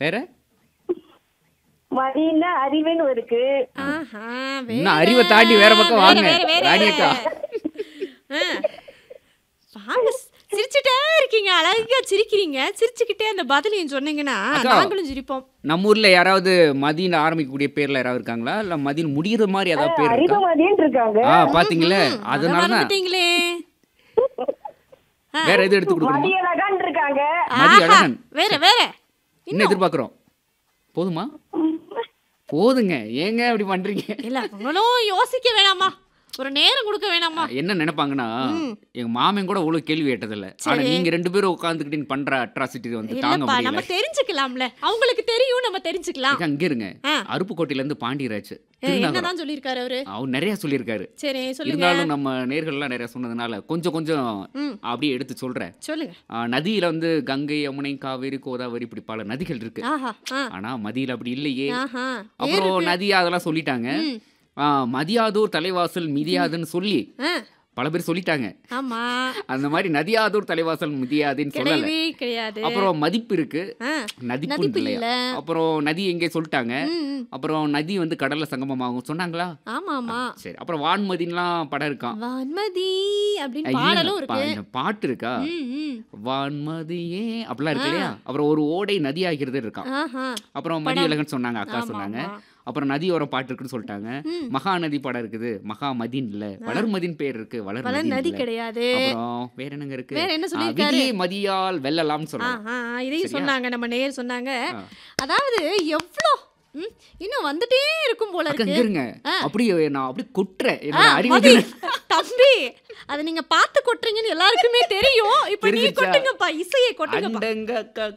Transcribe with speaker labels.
Speaker 1: வேற
Speaker 2: மதியம்னா அறிவுன்னு இருக்கு
Speaker 3: ஆஹா,
Speaker 1: இன்னும்
Speaker 3: வேற,
Speaker 1: அறிவை தாண்டி வேற பக்கம்
Speaker 3: வேற,
Speaker 1: வாங்க
Speaker 3: வேற, வேற.
Speaker 1: ராணி அக்கா
Speaker 3: ஆ. வாங்க சிரிச்சுட்டே இருக்கீங்க அழகா சிரிக்கிறீங்க சிரிச்சுக்கிட்டே அந்த பதிலையும் சொன்னீங்கன்னா
Speaker 1: அக்கா.
Speaker 3: நாங்களும் சிரிப்போம்
Speaker 1: நம்ம ஊர்ல யாராவது மதின்னு ஆரம்பிக்கக்கூடிய பேர்ல யாராவது இருக்காங்களா இல்ல மதின்னு முடிகிற மாதிரி ஏதாவது பேர்
Speaker 2: அறிவு
Speaker 1: இருக்கா
Speaker 2: மதியன்னு இருக்காங்க
Speaker 1: ஆ பாத்தீங்களே
Speaker 3: அத
Speaker 1: அதனாலதான்
Speaker 3: மறந்துட்டீங்களே
Speaker 1: வேற எது எடுத்து கொடுக்கணுமா
Speaker 2: மதியழகான் இருக்காங்க
Speaker 1: மதி
Speaker 3: ஆஹா,
Speaker 1: அழகன்
Speaker 3: வேற வேற
Speaker 1: என்ன எதிர்பார்க்கிறோம் போதுமா போதுங்க ஏங்க அப்படி பண்றீங்க
Speaker 3: இல்ல உங்களும் யோசிக்க வேணாமா ஒரு நேரம் கொடுக்க வேணாமா
Speaker 1: என்ன நினைப்பாங்கன்னா எங்க மாமன் கூட இவ்வளவு கேள்வி கேட்டதில்ல ஆனா நீங்க ரெண்டு பேரும் உட்காந்துக்கிட்டு பண்ற அட்ராசிட்டி வந்து தாங்க
Speaker 3: இல்லப்பா நம்ம
Speaker 1: முடியல
Speaker 3: தெரிஞ்சுக்கலாம்ல அவங்களுக்கு தெரியும் நம்ம தெரிஞ்சுக்கலாம்
Speaker 1: ஏக்கா, அங்க இருங்க
Speaker 3: ஆ.
Speaker 1: அருப்புக்கோட்டையில இருந்து பாண்டியராஜ்
Speaker 3: ஏ,
Speaker 1: திருநகரம்
Speaker 3: என்னதான் சொல்லியிருக்காரு அவரு
Speaker 1: அவர் நிறைய சொல்லியிருக்காரு
Speaker 3: சரி சொல்லுங்க
Speaker 1: இருந்தாலும் நம்ம நேர்கள்லாம் நிறைய சொன்னதுனால கொஞ்சம் கொஞ்சம்
Speaker 3: ம்.
Speaker 1: அப்படியே எடுத்து சொல்றேன்
Speaker 3: சொல்லுங்க
Speaker 1: ஆ, நதியில வந்து கங்கை யமுனை காவேரி கோதாவரி இப்படி பல நதிகள் இருக்கு
Speaker 3: ஆஹா ஆ
Speaker 1: ஆனா மதியில அப்படி இல்லையே
Speaker 3: ஆஹா
Speaker 1: அப்புறம் நதி அதெல்லாம் சொல்லிட்டாங்க
Speaker 3: ம்.
Speaker 1: ஆ, மதியாதூர் தலைவாசல் மிதியாதுன்னு சொல்லி
Speaker 3: ஆ,
Speaker 1: பல பேர் சொல்லிட்டாங்க
Speaker 3: ஆமா
Speaker 1: அந்த மாதிரி நதியாதூர் தலைவாசல் மிதியாதுன்னு சொல்லல
Speaker 3: கிடையவே கிடையாது
Speaker 1: அப்புறம் மதிப்பு இருக்கு
Speaker 3: ஆ,
Speaker 1: நதிப்பு
Speaker 3: நதிப்பு
Speaker 1: இல்லையா
Speaker 3: இல்ல.
Speaker 1: அப்புறம் நதி எங்கே சொல்லிட்டாங்க
Speaker 3: ம், ம்.
Speaker 1: அப்புறம் நதி வந்து கடல்ல சங்கமமாகும் சொன்னாங்களா
Speaker 3: ஆமா ஆமா
Speaker 1: சரி அப்புறம் வான்மதின்லாம் படம் இருக்கான்
Speaker 3: வான்மதி அப்படின்னு
Speaker 1: ஐயா,
Speaker 3: பாடலும்
Speaker 1: பா-
Speaker 3: இருக்கு
Speaker 1: இந்த பாட்டு இருக்கா
Speaker 3: ம், ம்.
Speaker 1: வான்மதியே அப்படிலாம் இருக்கு இல்லையா அப்புறம் ஒரு ஓடை நதி ஆகிறது இருக்கான்
Speaker 3: ஆஹா
Speaker 1: அப்புறம் மதியழகன் சொன்னாங்க அக்கா
Speaker 3: ஆமா,
Speaker 1: சொன்னாங்க
Speaker 3: ஆமா.
Speaker 1: அப்புறம் நதியோரம் பாட்டு இருக்குன்னு சொல்லிட்டாங்க
Speaker 3: ம்.
Speaker 1: மகாநதி படம் இருக்குது மகாமதின் இல்ல வளர்மதின் பேர் இருக்கு
Speaker 3: வளர்
Speaker 1: வளர்மதின்
Speaker 3: நதி
Speaker 1: இல்ல.
Speaker 3: கிடையாது
Speaker 1: அப்புறம் வேற என்னங்க இருக்கு
Speaker 3: வேற என்ன
Speaker 1: ஆ,
Speaker 3: சொல்லியிருக்காரு?
Speaker 1: விதியை மதியால் வெல்லலாம்னு சொல்றாங்க
Speaker 3: ஆஹா, இதையும் சொன்னாங்க நம்ம நேர் சொன்னாங்க
Speaker 1: ஆ.
Speaker 3: அதாவது எவ்வளோ ம், இன்னும் வந்துட்டே இருக்கும் போல
Speaker 1: அக்கா
Speaker 3: இருக்கு
Speaker 1: இங்க இருங்க
Speaker 3: ஆ.
Speaker 1: அப்படியே நான் அப்படியே கொட்டுறேன்
Speaker 3: ஆ,
Speaker 1: என்னோட அறிவு
Speaker 3: மதி, தம்பி அதை நீங்க பார்த்து கொட்டுறீங்கன்னு எல்லாருக்குமே தெரியும் இப்ப நீ
Speaker 1: தெரிஞ்சிருச்சா?
Speaker 3: கொட்டுங்கப்பா இசையை கொட்டுங்கப்பா
Speaker 1: அண்டங்க